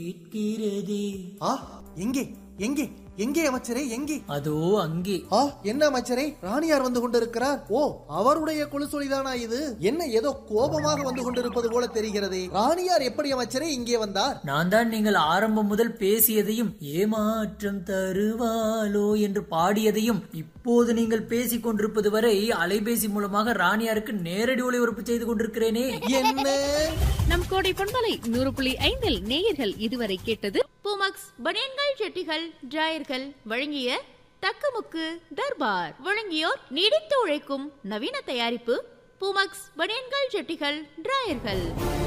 கேட்கிறதே ஆ எங்கே எங்கே எங்கே அமைச்சரே எங்கே அதோ அங்கே ஆ என்ன அமைச்சரே ராணியார் வந்து கொண்டிருக்கிறார் ஓ அவருடைய கொலுசொலிதானா இது என்ன ஏதோ கோபமாக வந்து கொண்டிருப்பது போல தெரிகிறதே ராணியார் எப்படி அமைச்சரே இங்கே வந்தார் நான் தான் நீங்கள் ஆரம்பம் முதல் பேசியதையும் ஏமாற்றம் தருவாளோ என்று பாடியதையும் இப்போது நீங்கள் பேசிக் கொண்டிருப்பது வரை அலைபேசி மூலமாக ராணியாருக்கு நேரடி ஒளிபரப்பு செய்து கொண்டிருக்கிறேனே என்ன நம் கோடை பொன்மலை நூறு புள்ளி ஐந்தில் நேயர்கள் இதுவரை கேட்டது பூமக்ஸ் பனியன்கள் செட்டிகள் டிராயர்கள் வழங்கிய தக்கமுக்கு தர்பார் வழங்கியோர் நீடித்து உழைக்கும் நவீன தயாரிப்பு பூமக்ஸ் பனியன்கள் செட்டிகள் டிராயர்கள்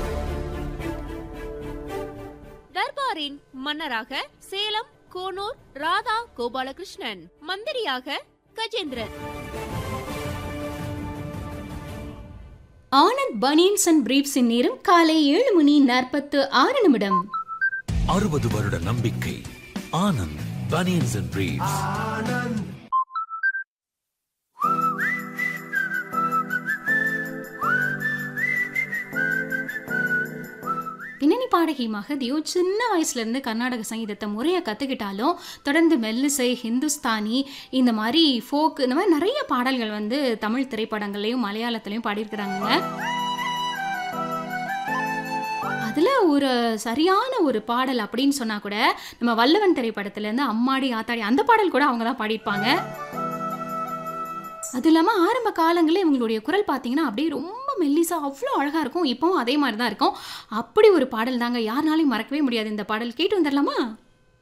தர்பாரின் மன்னராக சேலம் கோனூர் ராதா கோபாலகிருஷ்ணன் மந்திரியாக கஜேந்திரன் ஆனந்த் பனியன்ஸ் அண்ட் பிரீப்ஸின் நேரம் காலை ஏழு மணி நாற்பத்து ஆறு நிமிடம் அறுபது வருட நம்பிக்கை ஆனந்த் பனியன்ஸ் அண்ட் பிரீவ்ஸ் பின்னணி பாடகி மகதியோ சின்ன வயசுல இருந்து கர்நாடக சங்கீதத்தை முறையா கத்துக்கிட்டாலும் தொடர்ந்து மெல்லிசை ஹிந்துஸ்தானி இந்த மாதிரி ஃபோக் இந்த மாதிரி நிறைய பாடல்கள் வந்து தமிழ் திரைப்படங்கள்லயும் மலையாளத்திலையும் பாடியிருக்கிறாங்க அதுல ஒரு சரியான ஒரு பாடல் அப்படின்னு சொன்னா கூட நம்ம வல்லவன் திரைப்படத்துல இருந்து அம்மாடி ஆத்தாடி அந்த பாடல் கூட அவங்க தான் பாடியிருப்பாங்க அது இல்லாமல் ஆரம்ப காலங்களில் இவங்களுடைய குரல் பார்த்தீங்கன்னா அப்படியே ரொம்ப மெல்லிசா அவ்வளோ அழகாக இருக்கும் இப்போவும் அதே மாதிரி தான் இருக்கும் அப்படி ஒரு பாடல் தாங்க யாருனாலையும் மறக்கவே முடியாது இந்த பாடல் கேட்டு வந்துடலாமா